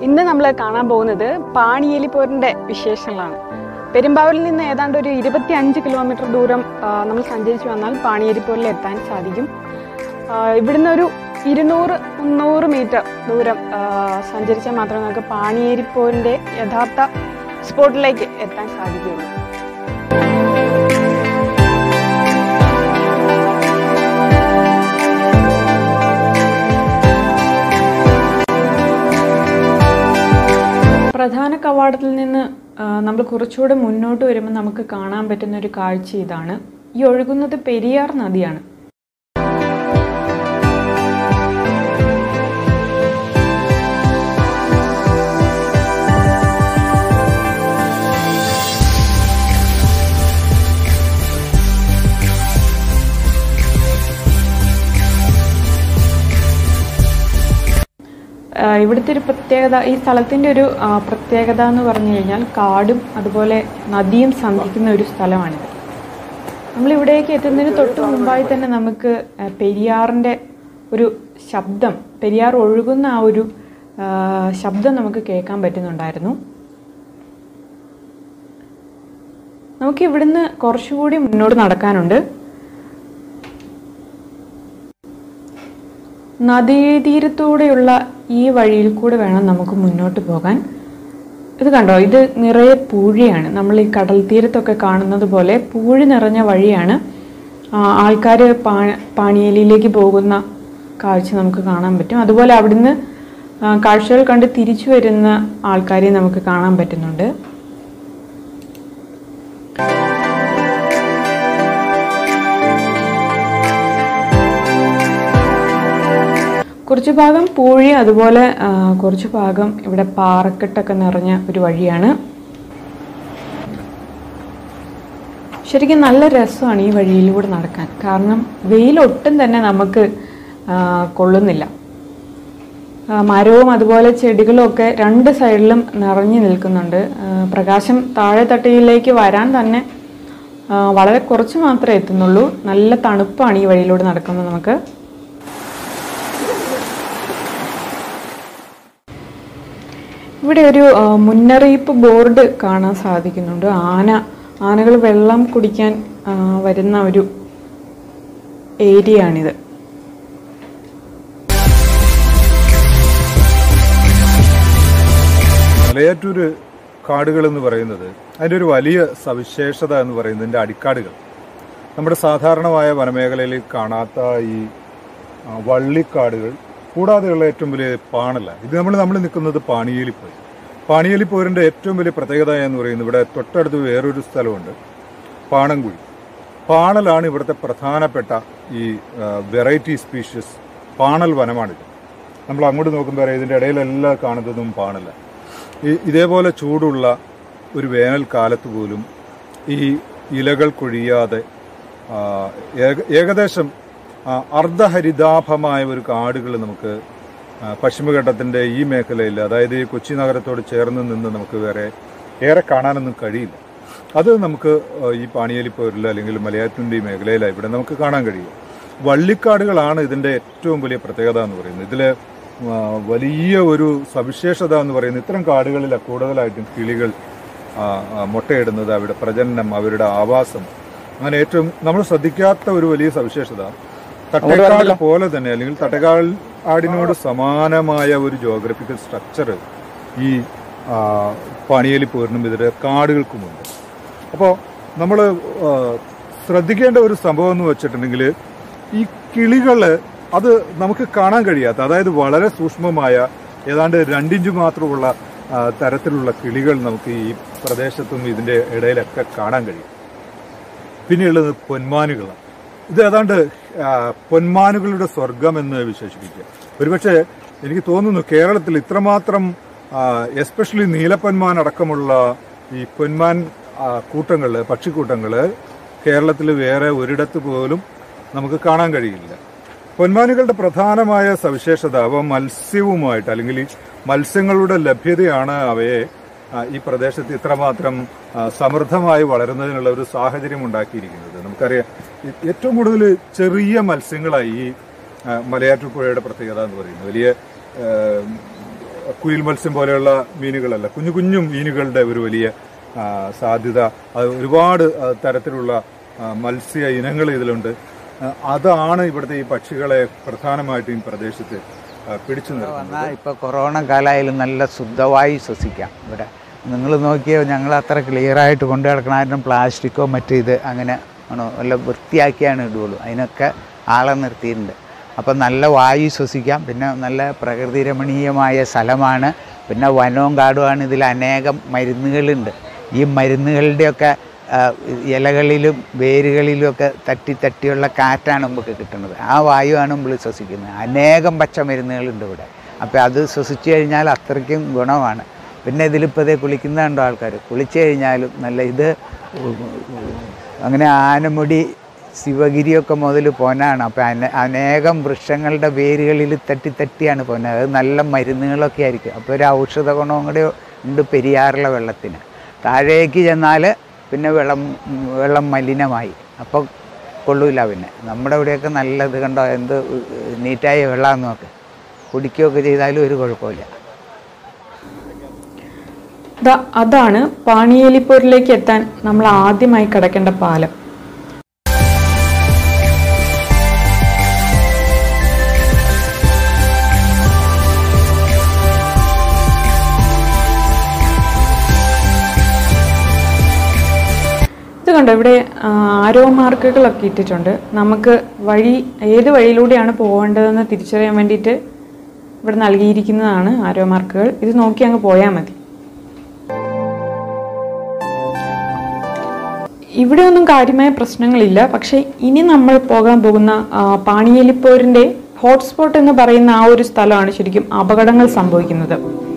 ഇന്ന് നമ്മൾ കാണാൻ പോകുന്നത് പാണിയേലിപ്പോരിന്റെ വിശേഷങ്ങളാണ് പെരുമ്പാവൂരിൽ നിന്ന് ഏതാണ്ട് ഒരു ഇരുപത്തി അഞ്ച് കിലോമീറ്റർ ദൂരം ആ, നമ്മൾ സഞ്ചരിച്ചു വന്നാൽ പാണിയേലിപ്പോരിൽ എത്താൻ സാധിക്കും ആ, ഇവിടുന്ന് ഒരു ഇരുന്നൂറ് മുന്നൂറ് മീറ്റർ ദൂരം ആ, സഞ്ചരിച്ചാൽ മാത്രമേ നമുക്ക് പാണിയേരിപ്പോരിന്റെ യഥാർത്ഥ സ്പോട്ടിലേക്ക് എത്താൻ സാധിക്കുകയുള്ളൂ പ്രധാന കവാടത്തിൽ നിന്ന് ആ, നമ്മൾ കുറച്ചുകൂടെ മുന്നോട്ട് വരുമ്പോൾ നമുക്ക് കാണാൻ പറ്റുന്ന ഒരു കാഴ്ച ഇതാണ് ഈ ഒഴുകുന്നത് പെരിയാർ നദിയാണ് ആ, ഇവിടുത്തെ ഒരു പ്രത്യേകത ഈ സ്ഥലത്തിൻ്റെ ഒരു ആ, പ്രത്യേകത എന്ന് പറഞ്ഞു കഴിഞ്ഞാൽ കാടും അതുപോലെ നദിയും സന്ധിക്കുന്ന ഒരു സ്ഥലമാണിത് നമ്മൾ ഇവിടേക്ക് എത്തുന്നതിന് തൊട്ട് മുമ്പായി തന്നെ നമുക്ക് ആ, പെരിയാറിൻ്റെ ഒരു ശബ്ദം പെരിയാർ ഒഴുകുന്ന ആ ഒരു ആ, ശബ്ദം നമുക്ക് കേൾക്കാൻ പറ്റുന്നുണ്ടായിരുന്നു നമുക്ക് ഇവിടുന്ന് കുറച്ചുകൂടി മുന്നോട്ട് നടക്കാനുണ്ട് നദീതീരത്തൂടെയുള്ള ഈ വഴിയിൽ കൂടെ വേണം നമുക്ക് മുന്നോട്ട് പോകാൻ ഇത് കണ്ടോ ഇത് നിറയെ പൂഴിയാണ് നമ്മൾ ഈ കടൽ തീരത്തൊക്കെ കാണുന്നത് പോലെ പൂഴി നിറഞ്ഞ വഴിയാണ് ആൾക്കാർ പാ പാണിയേലിയിലേക്ക് പോകുന്ന കാഴ്ച നമുക്ക് കാണാൻ പറ്റും അതുപോലെ അവിടുന്ന് ആ, കാഴ്ചകൾ കണ്ട് തിരിച്ചു വരുന്ന ആൾക്കാരെ നമുക്ക് കാണാൻ പറ്റുന്നുണ്ട് കുറച്ച് ഭാഗം പൂഴി അതുപോലെ ആ, കുറച്ച് ഭാഗം ഇവിടെ പാറക്കെട്ടൊക്കെ നിറഞ്ഞ ഒരു വഴിയാണ് ശരിക്കും നല്ല രസമാണ് ഈ വഴിയിലൂടെ നടക്കാൻ കാരണം വെയിലൊട്ടും തന്നെ നമുക്ക് ആ, കൊള്ളുന്നില്ല ആ, മരവും അതുപോലെ ചെടികളും ഒക്കെ രണ്ട് സൈഡിലും നിറഞ്ഞു നിൽക്കുന്നുണ്ട് ആ, പ്രകാശം താഴെ തട്ടിയിലേക്ക് വരാൻ തന്നെ ആ, വളരെ കുറച്ച് മാത്രമേ എത്തുന്നുള്ളൂ നല്ല തണുപ്പാണ് ഈ വഴിയിലൂടെ നടക്കുമ്പോൾ നമുക്ക് ഇവിടെ ഒരു ആ, മുന്നറിയിപ്പ് ബോർഡ് കാണാൻ സാധിക്കുന്നുണ്ട് ആന ആനകൾ വെള്ളം കുടിക്കാൻ ആ, വരുന്ന ഒരു ഏരിയ ആണിത് മലയാറ്റൂര് കാടുകൾ എന്ന് പറയുന്നത് അതിൻ്റെ ഒരു വലിയ സവിശേഷത എന്ന് പറയുന്നത് ഇതിൻ്റെ അടിക്കാടുകൾ നമ്മുടെ സാധാരണമായ വനമേഖലയിൽ കാണാത്ത ഈ ആ, വള്ളിക്കാടുകൾ കൂടാതെയുള്ള ഏറ്റവും വലിയ പാണല ഇത് നമ്മൾ നമ്മൾ നിൽക്കുന്നത് പാണിയേലിപ്പോയി പാണിയേലിപ്പോരിൻ്റെ ഏറ്റവും വലിയ പ്രത്യേകത എന്ന് പറയുന്നത് ഇവിടെ തൊട്ടടുത്ത് വേറൊരു സ്ഥലമുണ്ട് പാണൻകുഴി പാണലാണ് ഇവിടുത്തെ പ്രധാനപ്പെട്ട ഈ വെറൈറ്റി സ്പീഷ്യസ് പാണൽ വനമാണിത് നമ്മൾ അങ്ങോട്ട് നോക്കുമ്പോൾ അറിയാം ഇതിൻ്റെ ഇടയിലെല്ലാം കാണുന്നതും പാണല ഈ ഇതേപോലെ ചൂടുള്ള ഒരു വേനൽക്കാലത്ത് പോലും ഈ ഇലകൾ കൊഴിയാതെ ആ, ഏക- ഏകദേശം ആ, അർദ്ധഹരിതാഭമായ ഒരു കാടുകൾ നമുക്ക് ആ, പശ്ചിമഘട്ടത്തിൻ്റെ ഈ മേഖലയിൽ അതായത് ഈ കൊച്ചി നഗരത്തോട് ചേർന്ന് നിന്ന് നമുക്ക് വേറെ ഏറെ കാണാനൊന്നും കഴിയില്ല അത് നമുക്ക് ആ, ഈ പാണിയേലിപ്പോരിൽ അല്ലെങ്കിൽ മലയാറ്റൂൻ്റെ ഈ മേഖലയിലാണ് ഇവിടെ നമുക്ക് കാണാൻ കഴിയും വള്ളിക്കാടുകളാണ് ഇതിൻ്റെ ഏറ്റവും വലിയ പ്രത്യേകത എന്ന് പറയുന്നത് ഇതിൽ വലിയ ഒരു സവിശേഷത എന്ന് പറയുന്നത് ഇത്തരം കാടുകളിൽ കൂടുതലായിട്ടും കിളികൾ ആ, ആ, മുട്ടയിടുന്നത് അവരുടെ പ്രജനനം അവരുടെ ആവാസം അങ്ങനെ ഏറ്റവും നമ്മൾ ശ്രദ്ധിക്കാത്ത ഒരു വലിയ സവിശേഷത തട്ടേക്കാട് പോലെ തന്നെ അല്ലെങ്കിൽ തട്ടേക്കാട് ആടിനോട് സമാനമായ ഒരു ജോഗ്രഫിക്കൽ സ്ട്രക്ചർ ഈ ആ, പാണിയേലിപ്പോരിനും ഇതിന്റെ കാടുകൾക്കുമുണ്ട് അപ്പോൾ നമ്മൾ ശ്രദ്ധിക്കേണ്ട ഒരു സംഭവം എന്ന് വെച്ചിട്ടുണ്ടെങ്കിൽ ഈ കിളികള് അത് നമുക്ക് കാണാൻ കഴിയാത്ത അതായത് വളരെ സൂക്ഷ്മമായ ഏതാണ്ട് രണ്ടിഞ്ച് മാത്രമുള്ള ആ, തരത്തിലുള്ള കിളികൾ നമുക്ക് ഈ പ്രദേശത്തും ഇതിന്റെ ഇടയിലൊക്കെ കാണാൻ കഴിയും പിന്നെയുള്ളത് പൊന്മാനുകളാണ് ഇത് ഏതാണ്ട് ആ, പൊന്മാനുകളുടെ സ്വർഗം എന്ന് വിശേഷിപ്പിക്കുക ഒരുപക്ഷെ എനിക്ക് തോന്നുന്നു കേരളത്തിൽ ഇത്രമാത്രം എസ്പെഷ്യലി നീലപ്പൊന്മാൻ അടക്കമുള്ള ഈ പൊന്മാൻ ആ, കൂട്ടങ്ങള് പക്ഷിക്കൂട്ടങ്ങള് കേരളത്തിൽ വേറെ ഒരിടത്ത് പോലും നമുക്ക് കാണാൻ കഴിയില്ല പൊന്മാനുകളുടെ പ്രധാനമായ സവിശേഷത അവ മത്സ്യവുമായിട്ട് അല്ലെങ്കിൽ ഈ മത്സ്യങ്ങളുടെ ലഭ്യതയാണ് അവയെ ആ, ഈ പ്രദേശത്ത് ഇത്രമാത്രം ആ, സമൃദ്ധമായി വളരുന്നതിനുള്ള ഒരു സാഹചര്യം ഉണ്ടാക്കിയിരിക്കുന്നത് നമുക്കറിയാം ഈ- ഏറ്റവും കൂടുതൽ ചെറിയ മത്സ്യങ്ങളായി ഈ ആ, മലയാറ്റൂർ പുഴയുടെ പ്രത്യേകത എന്ന് പറയുന്നത് വലിയ ആ, കുയിൽ മത്സ്യം പോലെയുള്ള മീനുകളല്ല കുഞ്ഞു കുഞ്ഞു മീനുകളുടെ ഒരു വലിയ ആ, സാധ്യത അത് ഒരുപാട് ആ, തരത്തിലുള്ള ആ, മത്സ്യ ഇനങ്ങൾ ഇതിലുണ്ട് ആ, അതാണ് ഇവിടുത്തെ ഈ പക്ഷികളെ പ്രധാനമായിട്ടും ഈ പ്രദേശത്ത് ആ, പിടിച്ചു നിർത്തുന്നത് വന്നാൽ ഇപ്പോൾ കൊറോണ കാലമായാലും നല്ല ശുദ്ധവായു ശ്വസിക്കാം ഇവിടെ നിങ്ങൾ നോക്കിയോ ഞങ്ങൾ അത്ര ക്ലിയർ ആയിട്ട് കൊണ്ടു നടക്കണമായിരുന്നു പ്ലാസ്റ്റിക്കോ മറ്റു ഇത് അങ്ങനെ ആണോ നല്ല വൃത്തിയാക്കിയാണ് ഇടുകയുള്ളൂ അതിനൊക്കെ ആളെ നിർത്തിയിട്ടുണ്ട് അപ്പം നല്ല വായു ശ്വസിക്കാം പിന്നെ നല്ല പ്രകൃതി രമണീയമായ സ്ഥലമാണ് പിന്നെ വനവും കാടുമാണ് ഇതിൽ അനേകം മരുന്നുകളുണ്ട് ഈ മരുന്നുകളുടെയൊക്കെ ആ, ഇലകളിലും വേരുകളിലും ഒക്കെ തട്ടി തട്ടിയുള്ള കാറ്റാണ് നമുക്ക് കിട്ടുന്നത് ആ വായുവാണ് നമ്മൾ ശ്വസിക്കുന്നത് അനേകം പച്ചമരുന്നുകളുണ്ട് ഇവിടെ അപ്പോൾ അത് ശ്വസിച്ചു കഴിഞ്ഞാൽ അത്രയ്ക്കും ഗുണമാണ് പിന്നെ ഇതിലിപ്പോൾ ഇതേ കുളിക്കുന്നുണ്ടോ ആൾക്കാർ കുളിച്ചു കഴിഞ്ഞാലും നല്ല ഇത് അങ്ങനെ ആനമുടി ശിവഗിരിയൊക്കെ മുതൽ പോനാണ് അപ്പോൾ അന അനേകം വൃക്ഷങ്ങളുടെ വേരുകളിൽ തട്ടി തട്ടിയാണ് പോകുന്നത് അത് നല്ല മരുന്നുകളൊക്കെ ആയിരിക്കും അപ്പോൾ ഒരു ഔഷധ ഗുണവും കൂടെ ഉണ്ട് പെരിയാറിലെ വെള്ളത്തിന് താഴേക്ക് ചെന്നാൽ പിന്നെ വെള്ളം വെള്ളം മലിനമായി അപ്പോൾ കൊള്ളൂല പിന്നെ നമ്മുടെ ഇവിടെയൊക്കെ നല്ലത് കണ്ടോ എന്ത് നീറ്റായ വെള്ളമാണെന്ന് നോക്ക് കുടിക്കുകയൊക്കെ ചെയ്താലും ഒരു കുഴപ്പമില്ല ദാ അതാണ് പാണിയേലിപ്പോരിലേക്ക് എത്താൻ നമ്മൾ ആദ്യമായി കടക്കേണ്ട പാലം ഇത് കണ്ടോ ഇവിടെ ആ, ആരോ മാർക്കുകളൊക്കെ ഇട്ടിട്ടുണ്ട് നമുക്ക് വഴി ഏത് വഴിയിലൂടെയാണ് പോകേണ്ടതെന്ന് തിരിച്ചറിയാൻ വേണ്ടിയിട്ട് ഇവിടെ നൽകിയിരിക്കുന്നതാണ് ആരോ മാർക്കുകൾ ഇത് നോക്കി അങ്ങ് പോയാൽ മതി ഇവിടെ ഒന്നും കാര്യമായ പ്രശ്നങ്ങളില്ല പക്ഷെ ഇനി നമ്മൾ പോകാൻ പോകുന്ന ആ, പാണിയേലിപ്പോരിന്റെ ഹോട്ട്സ്പോട്ട് എന്ന് പറയുന്ന ആ ഒരു സ്ഥലമാണ് ശരിക്കും അപകടങ്ങൾ സംഭവിക്കുന്നത്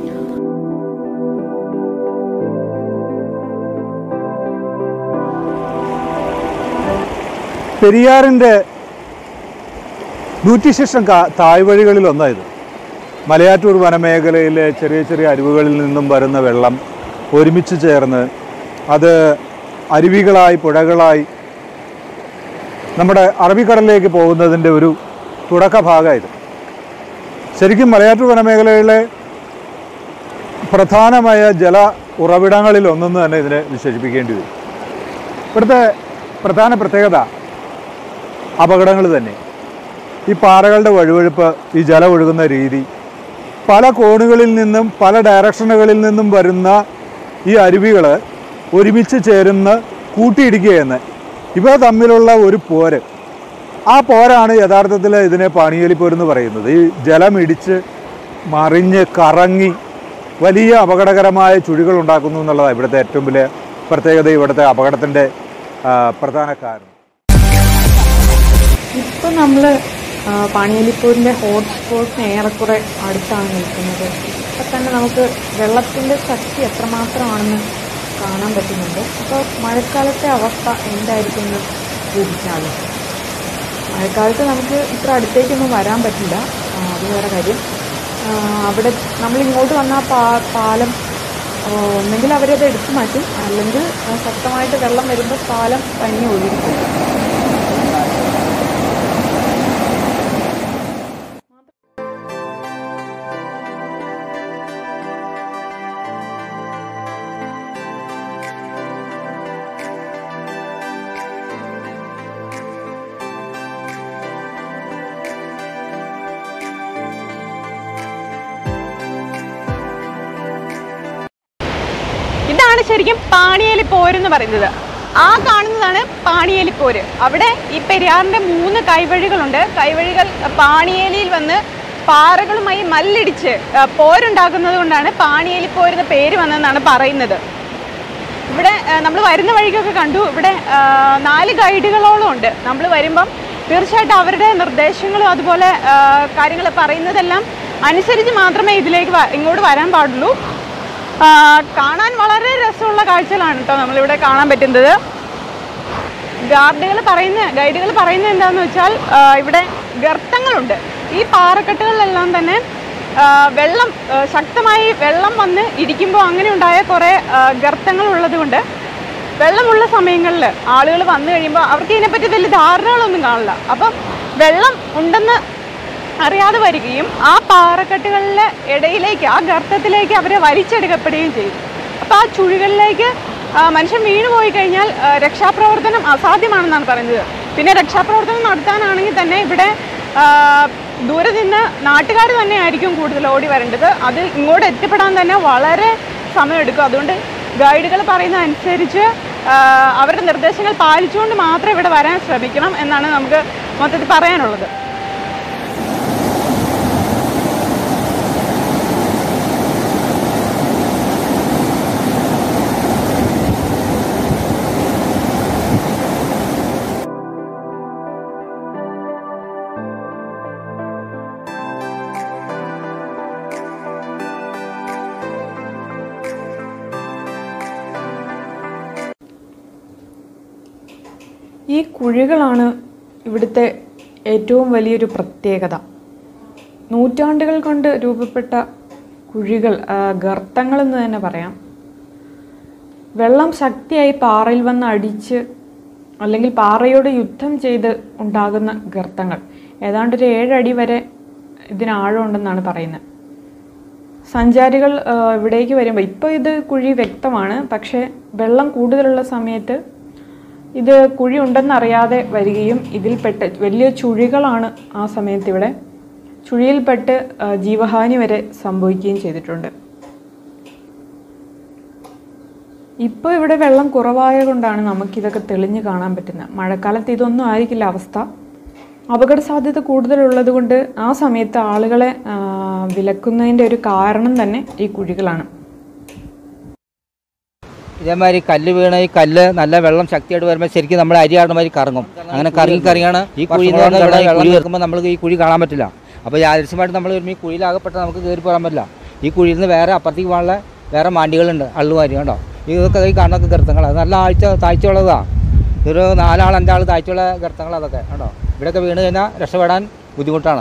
പെരിയാറിൻ്റെ നൂറ്റിശേഷം താഴ്വഴികളിൽ ഒന്നായത് മലയാറ്റൂർ വനമേഖലയിലെ ചെറിയ ചെറിയ അരുവികളിൽ നിന്നും വരുന്ന വെള്ളം ഒരുമിച്ച് ചേർന്ന് അത് അരുവികളായി പുഴകളായി നമ്മുടെ അറബിക്കടലിലേക്ക് പോകുന്നതിൻ്റെ ഒരു തുടക്ക ഭാഗമായത് ശരിക്കും മലയാറ്റൂർ വനമേഖലയിലെ പ്രധാനമായ ജല ഉറവിടങ്ങളിൽ ഒന്നെന്ന് തന്നെ ഇതിനെ വിശേഷിപ്പിക്കേണ്ടി വരും ഇവിടുത്തെ പ്രധാന പ്രത്യേകത അപകടങ്ങൾ തന്നെ ഈ പാറകളുടെ വഴുവഴുപ്പ് ഈ ജലം ഒഴുകുന്ന രീതി പല കോണുകളിൽ നിന്നും പല ഡയറക്ഷനുകളിൽ നിന്നും വരുന്ന ഈ അരുവികൾ ഒരുമിച്ച് ചേരുന്ന കൂട്ടിയിടിക്കുകയെന്ന് ഇവ തമ്മിലുള്ള ഒരു പോര് ആ പോരാണ് യഥാർത്ഥത്തിൽ ഇതിനെ പാണിയേലിപ്പോരെന്ന് പറയുന്നത് ഈ ജലം ഇടിച്ച് മറിഞ്ഞ് കറങ്ങി വലിയ അപകടകരമായ ചുഴികൾ ഉണ്ടാക്കുന്നു എന്നുള്ളതാണ് ഇവിടുത്തെ ഏറ്റവും വലിയ പ്രത്യേകത ഇവിടുത്തെ അപകടത്തിൻ്റെ ആ, പ്രധാന കാരണം ഇപ്പൊ നമ്മള് ആ, പാണിയേലിപ്പോരിന്റെ ഹോട്ട്സ്പോട്ടിന് ഏറെക്കുറെ അടുത്താണ് നിൽക്കുന്നത് ഇപ്പൊ തന്നെ നമുക്ക് വെള്ളത്തിന്റെ ശക്തി എത്രമാത്രമാണെന്ന് കാണാൻ പറ്റുന്നുണ്ട് അപ്പോൾ മഴക്കാലത്തെ അവസ്ഥ എന്തായിരിക്കും എന്ന് ഊഹിക്കാമല്ലോ മഴക്കാലത്ത് നമുക്ക് ഇത്ര അടുത്തേക്കൊന്നും വരാൻ പറ്റില്ല ആ, അത് വേറെ കാര്യം ആ, അവിടെ നമ്മൾ ഇങ്ങോട്ട് വന്ന ആ പാ പാലം ആ, ഒന്നെങ്കിൽ അവരത് എടുത്തു മാറ്റും അല്ലെങ്കിൽ ആ, ശക്തമായിട്ട് വെള്ളം വരുമ്പോൾ പാലം തന്നെ ഒഴുകിക്കും ഇതാണ് ശരിക്കും പാണിയേലി പോരെന്ന് പറയുന്നത് ആ കാണുന്നതാണ് പാണിയേലി പോര് അവിടെ ഈ പെരിയാറിന്റെ മൂന്ന് കൈവഴികളുണ്ട് കൈവഴികൾ പാണിയേലിയിൽ വന്ന് പാറകളുമായി മല്ലിടിച്ച് ആ, പോരുണ്ടാക്കുന്നത് കൊണ്ടാണ് പാണിയേലി പോരെന്ന പേര് വന്നതെന്നാണ് പറയുന്നത് ഇവിടെ നമ്മൾ വരുന്ന വഴിക്കൊക്കെ കണ്ടു ഇവിടെ ആ, നാല് ഗൈഡുകളോളം ഉണ്ട് നമ്മൾ വരുമ്പം തീർച്ചയായിട്ടും അവരുടെ നിർദ്ദേശങ്ങളും അതുപോലെ കാര്യങ്ങൾ പറയുന്നതെല്ലാം അനുസരിച്ച് മാത്രമേ ഇതിലേക്ക് വ- ഇങ്ങോട്ട് വരാൻ പാടുള്ളൂ ആ, കാണാൻ വളരെ രസമുള്ള കാഴ്ചകളാണ് കേട്ടോ നമ്മളിവിടെ കാണാൻ പറ്റുന്നത് ഗാർഡുകൾ പറയുന്ന ഗൈഡുകൾ പറയുന്നത് എന്താണെന്ന് വെച്ചാൽ ആ, ഇവിടെ ഗർത്തങ്ങളുണ്ട് ഈ പാറക്കെട്ടുകളിലെല്ലാം തന്നെ ആ, വെള്ളം ആ, ശക്തമായി വെള്ളം വന്ന് ഇടിക്കുമ്പോൾ അങ്ങനെ ഉണ്ടായ കുറേ ആ, ഗർത്തങ്ങൾ ഉള്ളത് കൊണ്ട് വെള്ളമുള്ള സമയങ്ങളിൽ ആളുകൾ വന്നു കഴിയുമ്പോൾ അവർക്ക് ഇതിനെപ്പറ്റി വലിയ ധാരണകളൊന്നും കാണില്ല അപ്പം വെള്ളം ഉണ്ടെന്ന് അറിയാതെ വരികയും ആ പാറക്കെട്ടുകളിലെ ഇടയിലേക്ക് ആ ഗർത്തത്തിലേക്ക് അവരെ വലിച്ചെടുക്കപ്പെടുകയും ചെയ്തു അപ്പോൾ ആ ചുഴികളിലേക്ക് ആ, മനുഷ്യൻ വീണു പോയി കഴിഞ്ഞാൽ ആ, രക്ഷാപ്രവർത്തനം അസാധ്യമാണെന്നാണ് പറയുന്നത് പിന്നെ രക്ഷാപ്രവർത്തനം നടത്താനാണെങ്കിൽ തന്നെ ഇവിടെ ആ, ദൂരെ നിന്ന് നാട്ടുകാർ തന്നെ ആയിരിക്കും കൂടുതൽ ഓടി വരേണ്ടത് അത് ഇങ്ങോട്ട് എത്തിപ്പെടാൻ തന്നെ വളരെ സമയമെടുക്കും അതുകൊണ്ട് ഗൈഡുകൾ പറയുന്ന അനുസരിച്ച് ആ, അവരുടെ നിർദ്ദേശങ്ങൾ പാലിച്ചുകൊണ്ട് മാത്രം ഇവിടെ വരാൻ ശ്രമിക്കണം എന്നാണ് നമുക്ക് മൊത്തത്തിൽ പറയാനുള്ളത് ഈ കുഴികളാണ് ഇവിടുത്തെ ഏറ്റവും വലിയൊരു പ്രത്യേകത നൂറ്റാണ്ടുകൾ കൊണ്ട് രൂപപ്പെട്ട കുഴികൾ ആ, ഗർത്തങ്ങളെന്ന് തന്നെ പറയാം വെള്ളം ശക്തിയായി പാറയിൽ വന്ന് അടിച്ച് അല്ലെങ്കിൽ പാറയോട് യുദ്ധം ചെയ്ത് ഉണ്ടാകുന്ന ഗർത്തങ്ങൾ ഏതാണ്ട് ഒരു ഏഴടി വരെ ഇതിന് ആഴമുണ്ടെന്നാണ് പറയുന്നത് സഞ്ചാരികൾ ആ, ഇവിടേക്ക് വരുമ്പോൾ ഇപ്പോൾ ഇത് കുഴി വ്യക്തമാണ് പക്ഷേ വെള്ളം കൂടുതലുള്ള സമയത്ത് ഇത് കുഴി ഉണ്ടെന്നറിയാതെ വരികയും ഇതിൽപ്പെട്ട് വലിയ ചുഴികളാണ് ആ സമയത്ത് ഇവിടെ ചുഴിയിൽപ്പെട്ട് ആ, ജീവഹാനി വരെ സംഭവിക്കുകയും ചെയ്തിട്ടുണ്ട് ഇപ്പോൾ ഇവിടെ വെള്ളം കുറവായ കൊണ്ടാണ് നമുക്കിതൊക്കെ തെളിഞ്ഞ് കാണാൻ പറ്റുന്നത് മഴക്കാലത്ത് ഇതൊന്നും ആയിരിക്കില്ല അവസ്ഥ അപകട സാധ്യത കൂടുതലുള്ളത് കൊണ്ട് ആ സമയത്ത് ആളുകളെ ആ, വിലക്കുന്നതിൻ്റെ ഒരു കാരണം തന്നെ ഈ കുഴികളാണ് ഇതേമാതിരി കല്ല് വീണ് ഈ കല്ല് നല്ല വെള്ളം ശക്തിയായിട്ട് വരുമ്പോൾ ശരിക്കും നമ്മൾ അരി ആടുന്ന മാതിരി കറങ്ങും അങ്ങനെ കറങ്ങി കറങ്ങിയാണ് ഈ കുഴി ഇവിടെ വെള്ളം കേൾക്കുമ്പോൾ നമ്മൾ ഈ കുഴി കാണാൻ പറ്റില്ല അപ്പോൾ യാദൃശ്യമായിട്ട് നമ്മൾ വരുമ്പോൾ ഈ കുഴിയിലാകപ്പെട്ട നമുക്ക് കയറി പോകാൻ പറ്റില്ല ഈ കുഴിയിൽ നിന്ന് വേറെ അപ്പുറത്തേക്ക് പോകാനുള്ള വേറെ മാണ്ടികളുണ്ട് അള്ളുമാരി കണ്ടോ ഇതൊക്കെ ഈ കാണുന്നൊക്കെ ഗർത്തങ്ങളാണ് നല്ല ആഴ്ച താഴ്ചയുള്ളതാണ് ഒരു നാലാൾ അഞ്ചാൾ താഴ്ചയുള്ള ഗർത്തങ്ങൾ അതൊക്കെ കണ്ടോ ഇവിടെയൊക്കെ വീണ് കഴിഞ്ഞാൽ രക്ഷപ്പെടാൻ ബുദ്ധിമുട്ടാണ്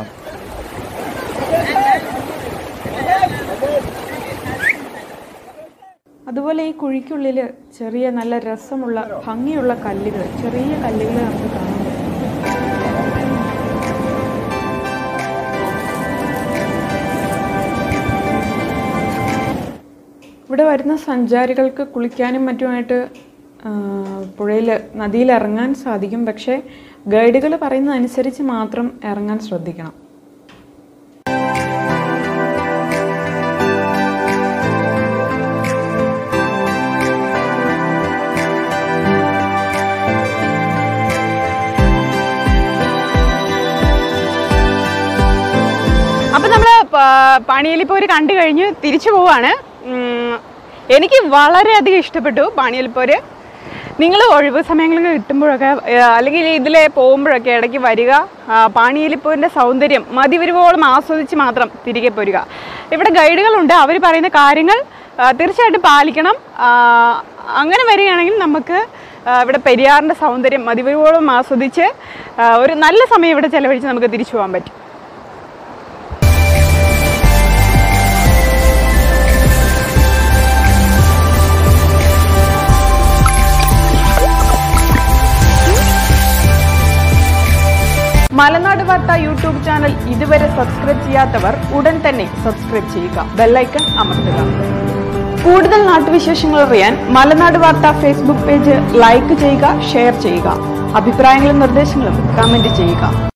അതുപോലെ ഈ കുഴിക്കുള്ളിൽ ചെറിയ നല്ല രസമുള്ള ഭംഗിയുള്ള കല്ലുകൾ ചെറിയ കല്ലുകൾ നമുക്ക് കാണാൻ പറ്റും ഇവിടെ വരുന്ന സഞ്ചാരികൾക്ക് കുളിക്കാനും മറ്റുമായിട്ട് പുഴയിൽ നദിയിൽ ഇറങ്ങാൻ സാധിക്കും പക്ഷേ ഗൈഡുകൾ പറയുന്നതനുസരിച്ച് മാത്രം ഇറങ്ങാൻ ശ്രദ്ധിക്കണം അപ്പൊ നമ്മള് പ- പാണിയലിപ്പോര് കണ്ടു കഴിഞ്ഞ് തിരിച്ചു പോവാണ് ഉം, എനിക്ക് വളരെയധികം ഇഷ്ടപ്പെട്ടു പാണിയലിപ്പോര് നിങ്ങൾ ഒഴിവ് സമയങ്ങളിൽ കിട്ടുമ്പോഴൊക്കെ ഏ, അല്ലെങ്കിൽ ഇതിലെ പോകുമ്പോഴൊക്കെ ഇടയ്ക്ക് വരിക ആ, പാണിയലിപ്പോരിൻ്റെ സൗന്ദര്യം മതിവരുവോളം ആസ്വദിച്ച് മാത്രം തിരികെ പോരുക ഇവിടെ ഗൈഡുകളുണ്ട് അവർ പറയുന്ന കാര്യങ്ങൾ ആ, തീർച്ചയായിട്ടും പാലിക്കണം ആ, അങ്ങനെ വരികയാണെങ്കിൽ നമുക്ക് ആ, ഇവിടെ പെരിയാറിൻ്റെ സൗന്ദര്യം മതിവരുവോളം ആസ്വദിച്ച് ആ, ഒരു നല്ല സമയം ഇവിടെ ചെലവഴിച്ച് നമുക്ക് തിരിച്ചു പോകാൻ പറ്റും മലനാട് വാർത്ത യൂട്യൂബ് ചാനൽ ഇതുവരെ സബ്സ്ക്രൈബ് ചെയ്യാത്തവർ ഉടൻ തന്നെ സബ്സ്ക്രൈബ് ചെയ്യുക ബെല്ലൈക്കൺ അമർത്തുക കൂടുതൽ നാട്ടുവിശേഷങ്ങൾ അറിയാൻ Malanad Vartha Facebook page like ചെയ്യുക ഷെയർ ചെയ്യുക അഭിപ്രായങ്ങളും നിർദ്ദേശങ്ങളും കമന്റ് ചെയ്യുക